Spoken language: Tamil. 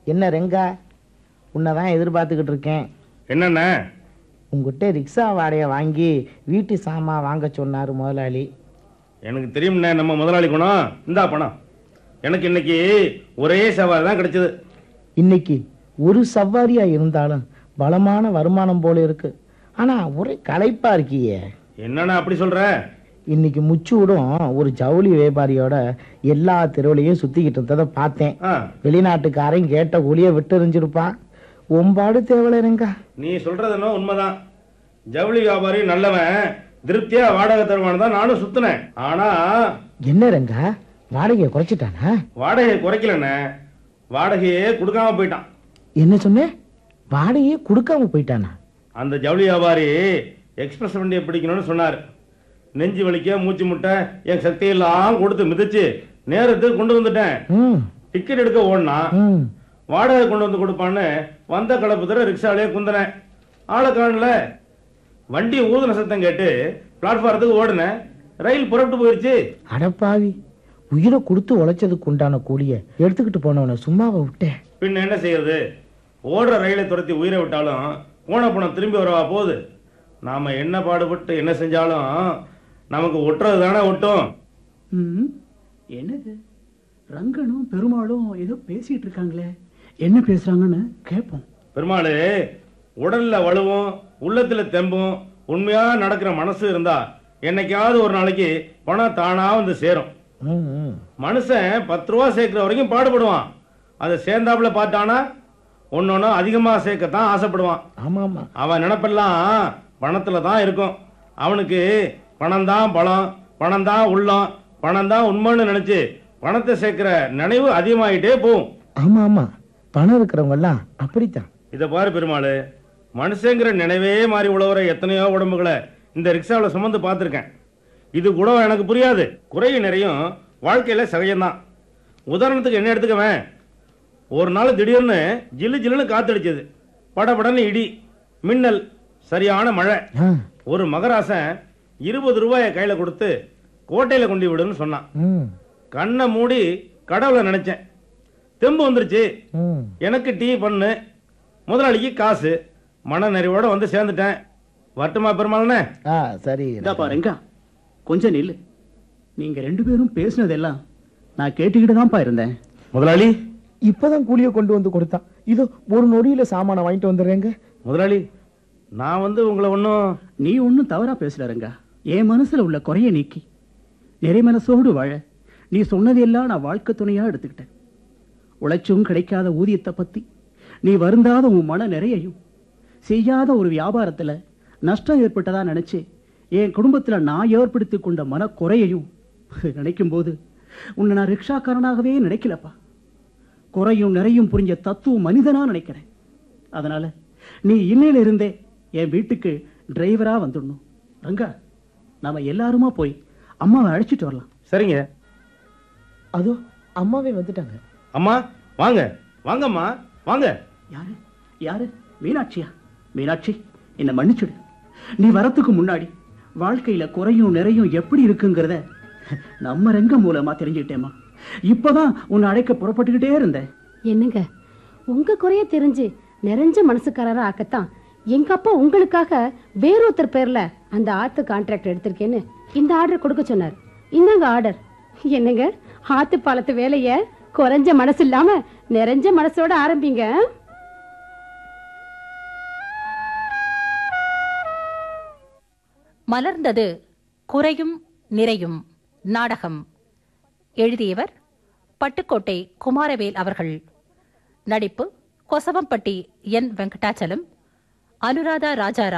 என்ன ரெங்கா உன்னை தான் எதிர்பார்த்துக்கிட்டு இருக்கேன் என்னண்ணே உங்ககிட்ட ரிக்ஷா வாடகை வாங்கி வீட்டு சாமான் வாங்க சொன்னார் முதலாளி எனக்கு தெரியும்ண்ணே நம்ம முதலாளி குணம் இந்தா பணம் எனக்கு இன்னைக்கு ஒரே சவால் தான் கிடைச்சது இன்னைக்கு ஒரு சவாரியா இருந்தாலும் பலமான வருமானம் போல இருக்கு ஆனா ஒரே களைப்பா இருக்கியே என்னண்ணே அப்படி சொல்ற இன்னைக்கு முச்சூடும் ஒரு ஜவுளி வியாபாரியோட எல்லா தெருவுலையும் சுத்திக்கிட்டு இருந்ததை பார்த்தேன் ஆ வெளிநாட்டுக்காரன் கேட்ட கூலிய விட்டு எறிஞ்சிருப்பான் ஒம்பாடு தேவலைங்க நீ சொல்றது என்ன உண்மைதான் ஜவுளி வியாபாரி நல்லவன் திருப்தியா வாடகை தருவான்னு தான் நானும் சுத்தினேன் ஆனா என்ன ரங்கா வாடகையை குறைச்சிட்டானா வாடகையை குறைக்கலண்ணே வாடகையே கொடுக்காம போயிட்டான் என்ன சொன்ன வாடகையே கொடுக்காம போயிட்டானா அந்த ஜவுளி வியாபாரி எக்ஸ்பிரஸ் வண்டியை பிடிக்கணும்னு சொன்னார் நெஞ்சு வலிக்க மூச்சு முட்டை என் சக்தியெல்லாம் கொடுத்து மிதிச்சு நேரத்துக்கு கொண்டு வந்துட்டேன் ம் டிக்கெட் எடுக்க ஓடினா ம் வாடகை கொண்டு வந்து கொடுப்பான்னு வந்த கலப்பு தர ரிக்ஷாலே குந்தினேன் ஆளை காணல வண்டி ஊதுன சத்தம் கேட்டு பிளாட்ஃபாரத்துக்கு ஓடினேன் ரயில் புறப்பட்டு போயிடுச்சு அடப்பாவி உயிரை கொடுத்து உழைச்சதுக்கு உண்டான கூலிய எடுத்துக்கிட்டு போனவனை சும்மாவை விட்டேன் பின்ன என்ன செய்யறது ஓடுற ரயிலை துரத்தி உயிரை விட்டாலும் போன பணம் திரும்பி வரவா போகுது நாம என்ன பாடுபட்டு என்ன செஞ்சாலும் நமக்கு ஒட்டுறது தானே ஒட்டும் ம் என்னது ரங்கனும் பெருமாளும் ஏதோ பேசிட்டு இருக்காங்களே என்ன பேசுறாங்கன்னு கேட்போம் பெருமாளு உடல்ல வலுவும் உள்ளத்துல தெம்பும் உண்மையா நடக்கிற மனசு இருந்தா என்னைக்காவது ஒரு நாளைக்கு பணம் தானா வந்து சேரும் ம், ம். மனுஷன் பத்து ரூபா சேர்க்கிற வரைக்கும் பாடுபடுவான் அதை சேர்ந்தாப்புல பார்த்தானா ஒன்னொன்னு அதிகமா சேர்க்கத்தான் ஆசைப்படுவான் ஆமா ஆமா அவன் நினப்பெல்லாம் பணத்துல தான் இருக்கும் அவனுக்கு பணம் தான் பலம் பணம் தான் உள்ளம் பணம் தான் உண்மைன்னு நினைச்சு பணத்தை சேர்க்கிற நினைவு அதிகமாயிட்டே போகும் ஆமா ஆமா பணம் இருக்கிறவங்க எல்லாம் அப்படித்தான் இதை பாரு பெருமாள் மனுஷங்கிற நினைவே மாறி உழவுற எத்தனையோ உடம்புகளை இந்த ரிக்ஷாவில் சுமந்து பார்த்துருக்கேன் இது கூட எனக்கு புரியாது குறையும் நிறையும் வாழ்க்கையில சகஜம்தான் உதாரணத்துக்கு என்ன எடுத்துக்கவேன் ஒரு நாள் திடீர்னு ஜில்லு ஜில்லுன்னு காத்தடிச்சது படபடன்னு இடி மின்னல் சரியான மழை ஆ, ஒரு மகராசன் இருபது ரூபாயை கையில கொடுத்து கோட்டையில கொண்டு விடுன்னு சொன்னான் ம், கண்ணை மூடி கடவுளை நினைச்சேன் தெம்பு வந்துருச்சு ம். எனக்கு டீ பண்ணு முதலாளிக்கு காசு மன நிறைவோட வந்து சேர்ந்துட்டேன் வரட்டுமா பெருமாள்னே ஆ சரி இதாப்பா ரெங்கா கொஞ்சம் நில்லு நீங்க ரெண்டு பேரும் பேசுனதெல்லாம் நான் கேட்டுக்கிட்டு தான்ப்பா இருந்தேன் முதலாளி இப்பதான் கூலிய கொண்டு வந்து கொடுத்தான் இதோ ஒரு நொடியில சாமானை வாங்கிட்டு வந்துடுறேங்க முதலாளி நான் வந்து உங்களை ஒன்றும் நீ ஒன்றும் தவறா பேசல ரெங்கா என் மனசுல உள்ள குறைய நீக்கி நிறை மனசோடு வாழ நீ சொன்னதையெல்லாம் நான் வாழ்க்கை துணையா எடுத்துக்கிட்டேன் உழைச்சும் கிடைக்காத ஊதியத்தை பத்தி நீ வருந்தாத உன் மன நிறையையும் செய்யாத ஒரு வியாபாரத்துல நஷ்டம் ஏற்பட்டதா நினைச்சு என் குடும்பத்துல நான் ஏற்படுத்தி கொண்ட மன குறையையும் நினைக்கும் போது உன்னை நான் ரிக்ஷாக்காரனாகவே நினைக்கலப்பா குறையும் நிறையும் புரிஞ்ச தத்துவம் மனிதனா நினைக்கிறேன் அதனால நீ இன்னையில இருந்தே என் வீட்டுக்கு டிரைவரா வந்துடணும் ரங்கா நாம எல்லாருமா போய் அம்மாவை அழைச்சிட்டு வரலாம் சரிங்க அதோ அம்மாவே வந்துட்டாங்க அம்மா வாங்க வாங்கம்மா வாங்க யாரு யாரு மீனாட்சியா மீனாட்சி என்னை மன்னிச்சுடு நீ வரத்துக்கு முன்னாடி வாழ்க்கையில குறையும் நிறையும் எப்படி இருக்குங்கிறத நம்ம ரங்கம் மூலமா தெரிஞ்சுக்கிட்டேம்மா இப்பதான் உன்னை அழைக்க புறப்பட்டுக்கிட்டே இருந்தேன் என்னங்க உங்க குறைய தெரிஞ்சு நிறைஞ்ச மனசுக்காரரா ஆக்கத்தான் எங்க அப்பா உங்களுக்காக வேறொருத்தர் பேர்ல அந்த ஆத்து கான்ட்ராக்ட் எடுத்திருக்கேன்னு இந்த ஆர்டர் கொடுக்க சொன்னார் இந்தாங்க ஆர்டர் என்னங்க ஆத்து பாலத்து வேலைய குறைஞ்ச மனசு இல்லாம நிறைஞ்ச மனசோட ஆரம்பிங்க மலர்ந்தது குறையும் நிறையும் நாடகம் எழுதியவர் பட்டுக்கோட்டை குமாரவேல் அவர்கள் நடிப்பு கொசவம்பட்டி என் வெங்கடாச்சலம் அனுராதா ராஜாராம்